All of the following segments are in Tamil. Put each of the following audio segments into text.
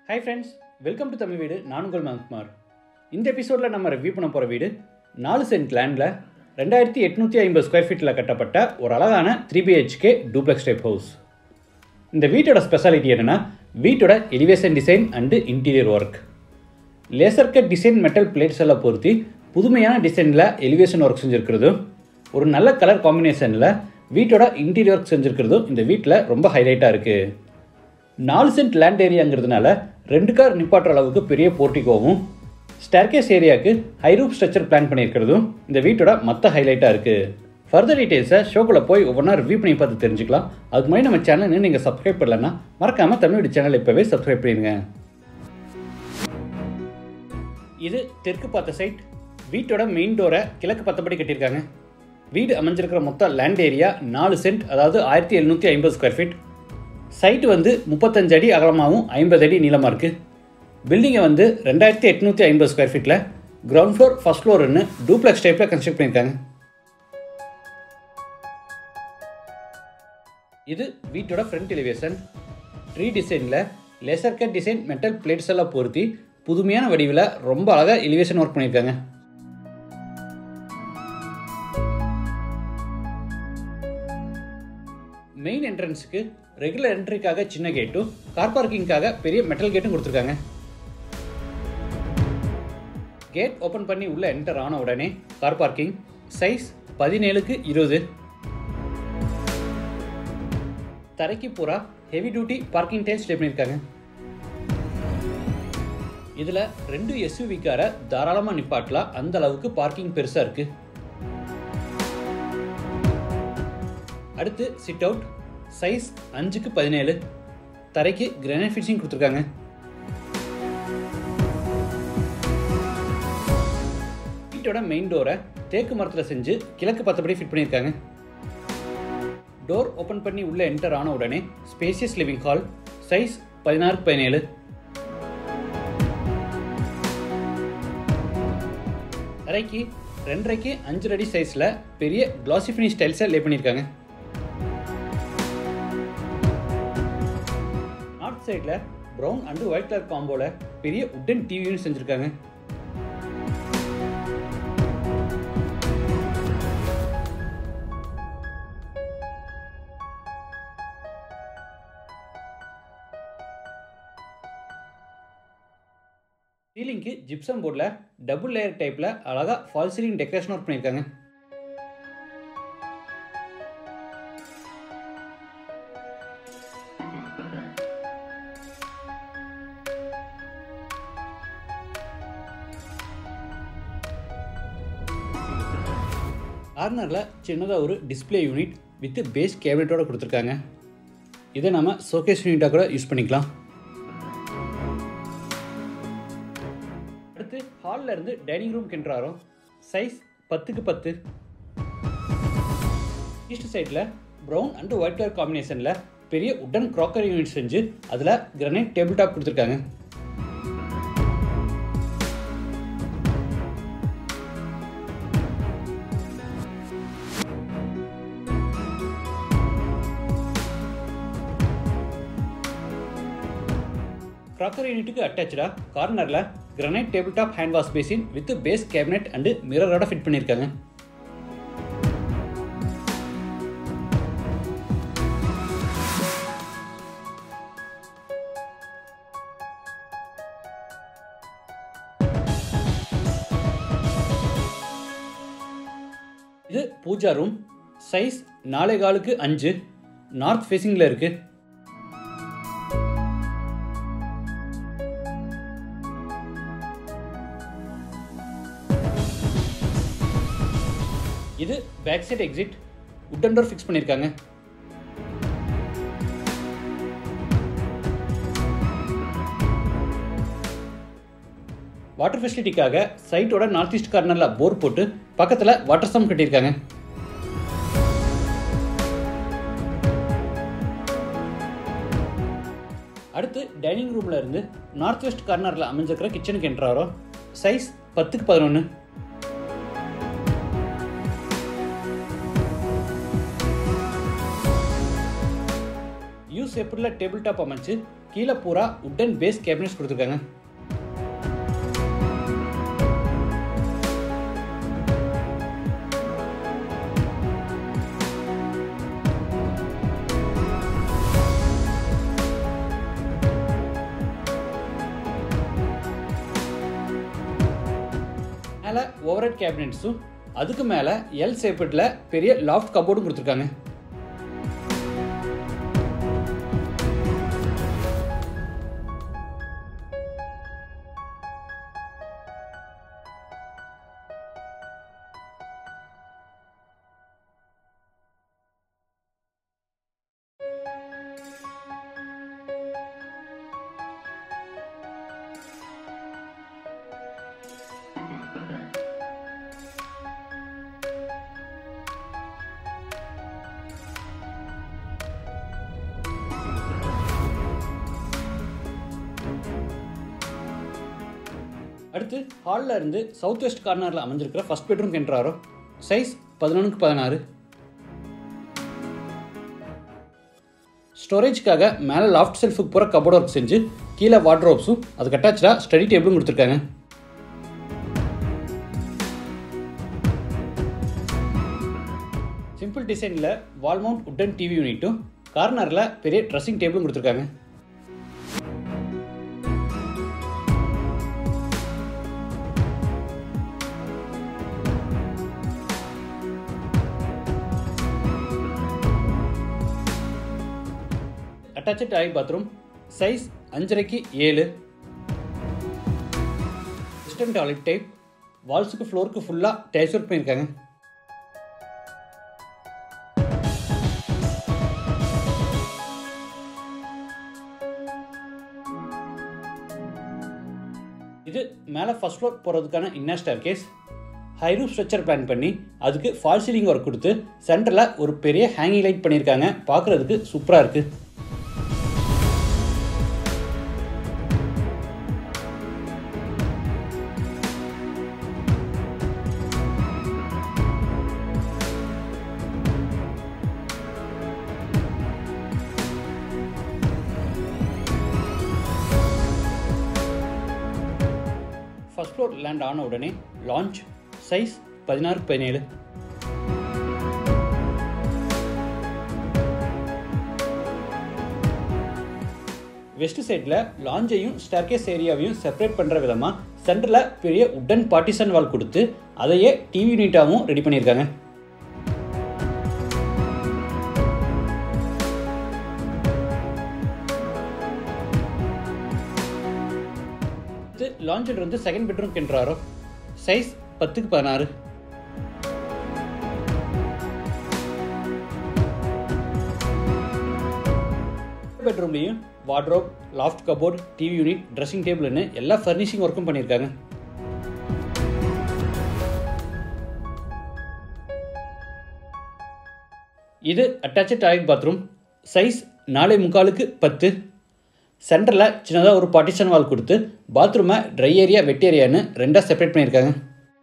hi friends welcome to Tamil Veedu நான் உங்கள் மகுமார் இந்த எபிசோடில் நம்ம ரிவ்யூ பண்ண போகிற வீடு நாலு சென்ட் லேண்டில் ரெண்டாயிரத்தி எட்நூற்றி ஐம்பது ஸ்கொயர் ஃபீட்டில் கட்டப்பட்ட ஒரு அழகான three BHK duplex type house இந்த வீட்டோட ஸ்பெஷாலிட்டி என்னென்னா வீட்டோட elevation design and interior work laser cut design metal plates எல்லாம் பொருத்தி புதுமையான டிசைனில் எலிவேஷன் ஒர்க் செஞ்சுருக்கிறதும் ஒரு நல்ல கலர் காம்பினேஷனில் வீட்டோட இன்டீரியர் ஒர்க் செஞ்சுருக்கிறதும் இந்த வீட்டில் ரொம்ப ஹைலைட்டாக இருக்குது நாலு சென்ட் லேண்ட் ஏரியாங்கிறதுனால ரெண்டு கார் நிப்பாட்டுற அளவுக்கு பெரிய போர்ட்டிகோவும் ஸ்டேர்கேஸ் ஏரியாவுக்கு ஹை ரூப் ஸ்ட்ரக்சர் பிளான் பண்ணியிருக்கிறதும் இந்த வீட்டோட மற்ற ஹைலைட்டாக இருக்குது ஃபர்தர் டீட்டெயில்ஸை ஷோக்குள்ளே போய் ஒவ்வொன்றா ரிவ்யூ பண்ணி பார்த்து தெரிஞ்சுக்கலாம் அதுக்கு முன்னாடி நம்ம சேனல் நீங்கள் சப்ஸ்கிரைப் பண்ணலன்னா மறக்காமல் தமிழ் சேனல் இப்போவே சப்ஸ்கிரைப் பண்ணிடுங்க இது தெற்கு பார்த்த சைட் வீட்டோட மெயின் டோரை கிழக்கு பத்தபடி கட்டியிருக்காங்க வீடு அமைஞ்சிருக்கிற மொத்த லேண்ட் ஏரியா நாலு சென்ட் அதாவது ஆயிரத்தி எழுநூற்றி ஐம்பது ஸ்கொயர் ஃபீட் சைட்டு வந்து முப்பத்தஞ்சு அடி அகலமாகவும் ஐம்பது அடி நீளமாக இருக்குது பில்டிங்கை வந்து ரெண்டாயிரத்தி எட்நூற்றி ஐம்பது ஸ்கொயர் ஃபீட்டில் கிரவுண்ட் ஃப்ளோர் ஃபஸ்ட் ஃப்ளோர்னு டூப்ளெக்ஸ் டைப்பில் கன்ஸ்ட்ரக்ட் பண்ணியிருக்காங்க இது வீட்டோட ஃப்ரண்ட் எலிவேஷன் ட்ரீ டிசைனில் laser cut design metal plates எல்லாம் பொருத்தி புதுமையான வடிவில் ரொம்ப அழகாக எலிவேஷன் ஒர்க் பண்ணியிருக்காங்க மெயின் என்ட்ரன்ஸுக்கு ரெகுலர் என்ட்ரிக்காக சின்ன கேட்டும் கார் பார்க்கிங்காக பெரிய மெட்டல் கேட்டும் கொடுத்துருக்காங்க கேட் ஓப்பன் பண்ணி உள்ள என்டர் ஆன உடனே கார் பார்க்கிங் சைஸ் பதினேழுக்கு இருபது தரைக்கு பூரா heavy duty parking tiles stay பண்ணியிருக்காங்க இதில் ரெண்டு எஸ்யூவி காரை தாராளமாக நிப்பாட்டலாம் அந்த அளவுக்கு பார்க்கிங் பெருசாக இருக்குது அடுத்து சிட் அவுட் சைஸ் அஞ்சுக்கு பதினேழு தரைக்கு கிரானைட் ஃபினிஷிங் கொடுத்துருக்காங்க வீட்டோட மெயின் டோரை தேக்கு மரத்தில் செஞ்சு கிழக்கு பத்தபடி ஃபிட் பண்ணியிருக்காங்க டோர் ஓப்பன் பண்ணி உள்ளே என்டர் ஆன உடனே ஸ்பேசியஸ் லிவிங் ஹால் சைஸ் பதினாறு பதினேழு அறைக்கு ரெண்டரைக்கு அஞ்சு அடி சைஸில் பெரிய கிளாசி ஃபினிஷ் டைல்ஸை லே பண்ணியிருக்காங்க நார்த் சைடில் ப்ரௌன் அண்டு ஒயிட் கலர் காம்போவில் பெரிய உட்டன் டிவியும் செஞ்சுருக்காங்க சீலிங்க்கு ஜிப்சம் போர்டில் டபுள் லேயர் டைப்பில் அழகாக ஃபால் சீலிங் டெக்கரேஷன் ஒர்க் பண்ணியிருக்காங்க கார்னரில் சின்னதாக ஒரு டிஸ்பிளே யூனிட் வித் பேஸ் கேபினட்டோட கொடுத்துருக்காங்க இதை நம்ம ஷோகேஸ் யூனிட்டாக கூட யூஸ் பண்ணிக்கலாம் அடுத்து ஹாலில் இருந்து டைனிங் ரூம் கிண்டுறாரோம் சைஸ் பத்துக்கு பத்து ஈஸ்ட் சைடில் ப்ரௌன் அண்ட் ஒயிட் கலர் காம்பினேஷனில் பெரிய உட்டன் க்ராக்கரி யூனிட் செஞ்சு அதில் கிரனைட் டேபிள் டாப் கொடுத்துருக்காங்க க்ராக்கர் யூனிட்டுக்கு அட்டாச்சாக கார்னரில் granite table top hand wash basin with base cabinet and மிரரோட ஃபிட் பண்ணியிருக்காங்க இது பூஜா ரூம் சைஸ் நாலே காலுக்கு அஞ்சு நார்த் ஃபேஸிங்கில் இருக்குது இது back side exit wooden door fix பண்ணியிருக்காங்க வாட்டர் ஃபெசிலிட்டிக்காக சைட்டோட நார்த் ஈஸ்ட் கார்னரில் போர் போட்டு பக்கத்தில் வாட்டர் சம் கட்டியிருக்காங்க அடுத்து டைனிங் ரூமில் இருந்து நார்த் வெஸ்ட் கார்னரில் அமைஞ்சிருக்கிற கிச்சனுக்கு என்ட்ராரோ சைஸ் பத்துக்கு பதினொன்று யூ ஷேப்பில் டேபிள் டாப் அமைச்சு கீழே பூரா உட்டன் பேஸ் கேபினட்ஸ் கொடுத்துருக்காங்க மேலே ஓவர்ஹெட் கேபினட்ஸும் அதுக்கு மேலே எல் ஷேப்பில் பெரிய லாஃப்ட் கபோர்டும் கொடுத்துருக்காங்க அடுத்து ஹாலில் இருந்து சவுத் வெஸ்ட் கார்னரில் அமைஞ்சிருக்கிற ஃபர்ஸ்ட் பெட்ரூம் கென்றாரோ சைஸ் பதினொன்றுக்கு பதினாறு ஸ்டோரேஜ்க்காக மேலே லாஃப்ட் செல்ஃபுக்கு பூரா கபோர்ட் ஒர்க் செஞ்சு கீழே வாட்ரோப்ஸும் அதுக்கு அட்டாச்சாக ஸ்டடி டேபிளும் கொடுத்துருக்காங்க சிம்பிள் டிசைனில் வால் மவுண்ட் உட்டன் டிவி யூனிட்டும் கார்னரில் பெரிய ட்ரெஸ்ஸிங் டேபிளும் கொடுத்துருக்காங்க அட்டாச்சு டாய்லெட் பாத்ரூம் சைஸ் அஞ்சரைக்கு ஏழு வெஸ்டர்ன் டாய்லெட் டைப் வால்ஸுக்கு ஃப்ளோருக்கு ஃபுல்லாக டைல்ஸ் ஒர்க் பண்ணியிருக்காங்க இது மேலே ஃபர்ஸ்ட் ஃப்ளோர் போகிறதுக்கான inner staircase high roof structure plan பண்ணி அதுக்கு ஃபால் சீலிங் ஒர்க் கொடுத்து சென்டரில் ஒரு பெரிய ஹேங்கிங் லைட் பண்ணியிருக்காங்க பார்க்குறதுக்கு சூப்பராக இருக்குது ஃபர்ஸ்ட் ஃப்ளோர் லேண்ட் ஆன உடனே லான்ச் சைஸ் பதினாறு பதினேழு வெஸ்ட் சைடில் லாஞ்சையும் ஸ்டார்கேஸ் ஏரியாவையும் செப்பரேட் பண்ணுற விதமாக சென்டரில் பெரிய உட்டன் பார்ட்டிசன் வால் கொடுத்து அதையே டிவி யூனிட்டாகவும் ரெடி பண்ணியிருக்காங்க இது லான்ச்சில் இருந்து செகண்ட் பெட்ரூம் கின்றாரோ சைஸ் பத்துக்கு பதினாறு பெட்ரூம்லேயும் wardrobe loft cupboard TV unit dressing டேபிள்னு எல்லா ஃபர்னிஷிங் ஒர்க்கும் பண்ணியிருக்காங்க இது அட்டாச்சு டாய்லெட் பாத்ரூம் சைஸ் நாலே முக்காலுக்கு பத்து சென்டரில் சின்னதாக ஒரு பார்ட்டிஷன் வால் கொடுத்து பாத்ரூமை ட்ரை ஏரியா வெட் ஏரியான்னு ரெண்டாக செப்பரேட் பண்ணியிருக்காங்க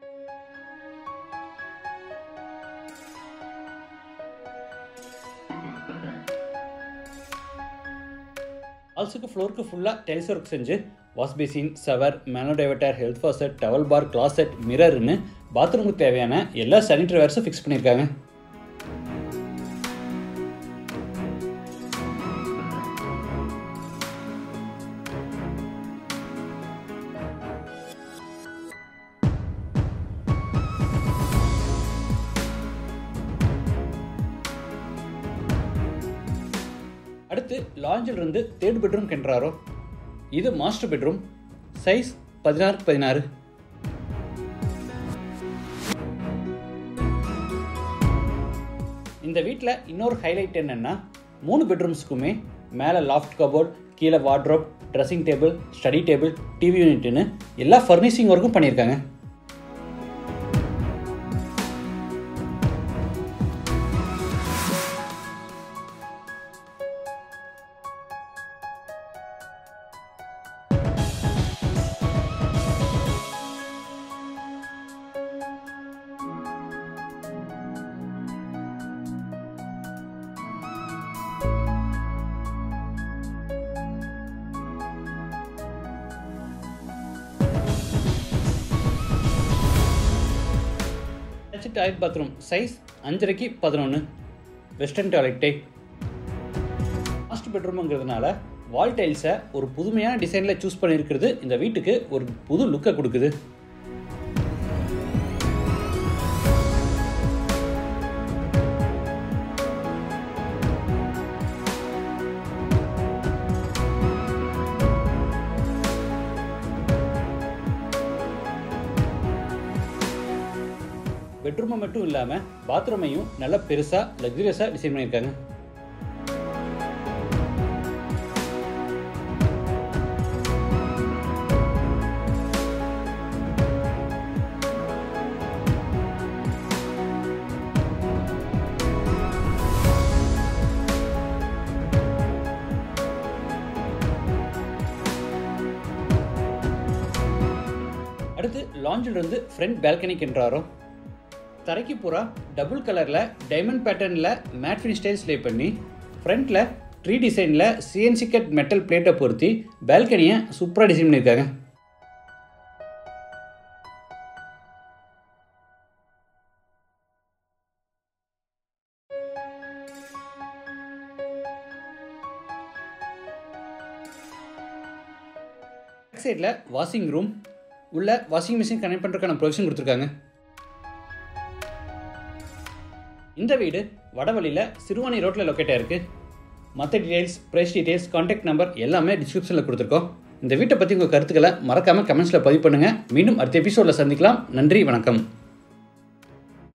ஆல்ஸுக்கு ஃப்ளோருக்கு ஃபுல்லாக டெலிஸ் ஒர்க் செஞ்சு வாஷ் பேசின் சவர் மேனோ diverter health faucet towel bar closet மிரர்னு பாத்ரூமுக்கு தேவையான எல்லா சானிட்டரி வேர்ஸும் ஃபிக்ஸ் பண்ணியிருக்காங்க அடுத்து லாஞ்சில் இருந்து தேர்ட் பெட்ரூம் கென்றாரோ இது மாஸ்டர் பெட்ரூம் சைஸ் பதினாறு பதினாறு இந்த வீட்டில் இன்னொரு ஹைலைட் என்னென்னா மூணு பெட்ரூம்ஸ்க்குமே மேலே லாஃப்ட் கபோர்ட் கீழே wardrobe dressing table study table TV யூனிட்னு எல்லா ஃபர்னிஷிங் ஒர்க்கும் பண்ணியிருக்காங்க அட்டாச்சு டாய்லெட் பாத்ரூம் சைஸ் அஞ்சரைக்கு பதினொன்று வெஸ்டர்ன் டாய்லெட் டைப் மாஸ்டர் பெட்ரூமுங்கிறதுனால வால் டைல்ஸை ஒரு புதுமையான டிசைனில் சூஸ் பண்ணியிருக்கிறது இந்த வீட்டுக்கு ஒரு புது லுக்கை கொடுக்குது பெட்ரூமை மட்டும் இல்லாமல் பாத்ரூமையும் நல்லா பெருசாக லக்ஸரியஸாக டிசைன் பண்ணியிருக்காங்க அடுத்து லாஞ்சில் இருந்து ஃப்ரண்ட் பால்கனிக்கு என்றாரோ தரைக்கு பூரா டபுள் கலரில் டைமண்ட் பேட்டர்னில் மேட் ஃபினிஷ் டைல்ஸ் லே பண்ணி ஃப்ரண்ட்டில் ட்ரீ டிசைனில் சிஎன்சி கட் மெட்டல் பிளேட்டை பொருத்தி பால்கனியை சூப்பராக டிசைன் பண்ணியிருக்காங்க பேக் சைடில் வாஷிங் ரூம் உள்ள வாஷிங் மிஷின் கனெக்ட் பண்ணுறதுக்கான ப்ரொவிஷன் கொடுத்துருக்காங்க இந்த வீடு வடவழியில் சிறுவாணி ரோட்டில் லொக்கேட் ஆயிருக்கு மற்ற details price details contact number எல்லாமே டிஸ்கிரிப்ஷனில் கொடுத்துருக்கோம் இந்த வீட்டை பற்றி உங்கள் கருத்துக்களை மறக்காமல் கமெண்ட்ஸில் பதிவு பண்ணுங்கள் மீண்டும் அடுத்த எபிசோடில் சந்திக்கலாம் நன்றி வணக்கம்